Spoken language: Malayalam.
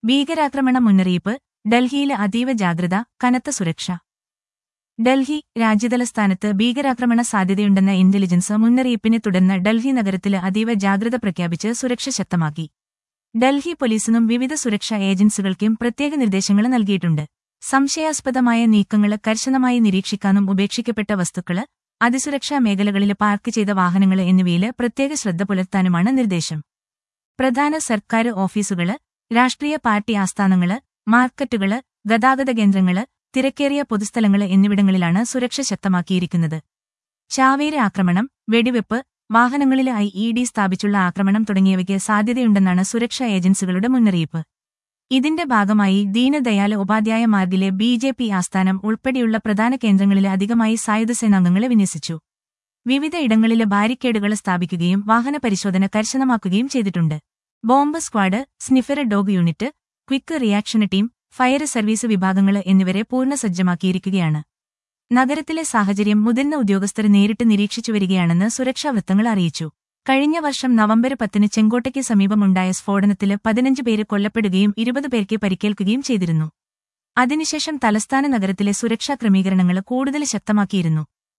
ഭീകരാക്രമണ മുന്നറിയിപ്പ് ഡൽഹിയിലെ അതീവ ജാഗ്രത കനത്ത സുരക്ഷ ഡൽഹി രാജ്യതലസ്ഥാനത്ത് ഭീകരാക്രമണ സാധ്യതയുണ്ടെന്ന ഇന്റലിജൻസ് മുന്നറിയിപ്പിനെ തുടർന്ന് ഡൽഹി നഗരത്തില് അതീവ ജാഗ്രത പ്രഖ്യാപിച്ച് സുരക്ഷ ശക്തമാക്കി ഡൽഹി പോലീസിനും വിവിധ സുരക്ഷാ ഏജൻസികൾക്കും പ്രത്യേക നിർദ്ദേശങ്ങൾ നൽകിയിട്ടുണ്ട് സംശയാസ്പദമായ നീക്കങ്ങള് കർശനമായി നിരീക്ഷിക്കാനും ഉപേക്ഷിക്കപ്പെട്ട വസ്തുക്കള് അതിസുരക്ഷാ മേഖലകളില് പാർക്ക് ചെയ്ത വാഹനങ്ങള് എന്നിവയില് പ്രത്യേക ശ്രദ്ധ പുലർത്താനുമാണ് നിർദ്ദേശം പ്രധാന സർക്കാർ ഓഫീസുകള് രാഷ്ട്രീയ പാർട്ടി ആസ്ഥാനങ്ങള് മാർക്കറ്റുകള് ഗതാഗത കേന്ദ്രങ്ങള് തിരക്കേറിയ പൊതുസ്ഥലങ്ങള് എന്നിവിടങ്ങളിലാണ് സുരക്ഷ ശക്തമാക്കിയിരിക്കുന്നത് ചാവേര ആക്രമണം വെടിവെപ്പ് വാഹനങ്ങളിലെ ഐ ഇ ഡി സ്ഥാപിച്ചുള്ള ആക്രമണം തുടങ്ങിയവയ്ക്ക് സാധ്യതയുണ്ടെന്നാണ് സുരക്ഷാ ഏജൻസികളുടെ മുന്നറിയിപ്പ് ഇതിന്റെ ഭാഗമായി ദീനദയാൽ ഉപാധ്യായ മാർഗിലെ ബി ജെ പി ആസ്ഥാനം ഉൾപ്പെടെയുള്ള പ്രധാന കേന്ദ്രങ്ങളിലെ അധികമായി സായുധസേനാംഗങ്ങളെ വിന്യസിച്ചു വിവിധ ഇടങ്ങളിലെ ബാരിക്കേഡുകൾ സ്ഥാപിക്കുകയും വാഹന പരിശോധന കർശനമാക്കുകയും ചെയ്തിട്ടുണ്ട് bomb squad sniffer dog unit quick reaction team fire service വിഭാഗങ്ങൾ എന്നിവരെ പൂർണ്ണസജ്ജമാക്കിയിരിക്കുകയാണ് നഗരത്തിലെ സാഹചര്യം മുതിർന്ന ഉദ്യോഗസ്ഥർ നേരിട്ട് നിരീക്ഷിച്ചു വരികയാണെന്ന് സുരക്ഷാ വൃത്തങ്ങൾ അറിയിച്ചു കഴിഞ്ഞ വർഷം നവംബർ പത്തിന് ചെങ്കോട്ടയ്ക്ക് സമീപമുണ്ടായ സ്ഫോടനത്തില് പതിനഞ്ച് പേര് കൊല്ലപ്പെടുകയും ഇരുപത് പേർക്ക് പരിക്കേൽക്കുകയും ചെയ്തിരുന്നു അതിനുശേഷം തലസ്ഥാന നഗരത്തിലെ സുരക്ഷാ ക്രമീകരണങ്ങൾ കൂടുതൽ ശക്തമാക്കിയിരുന്നു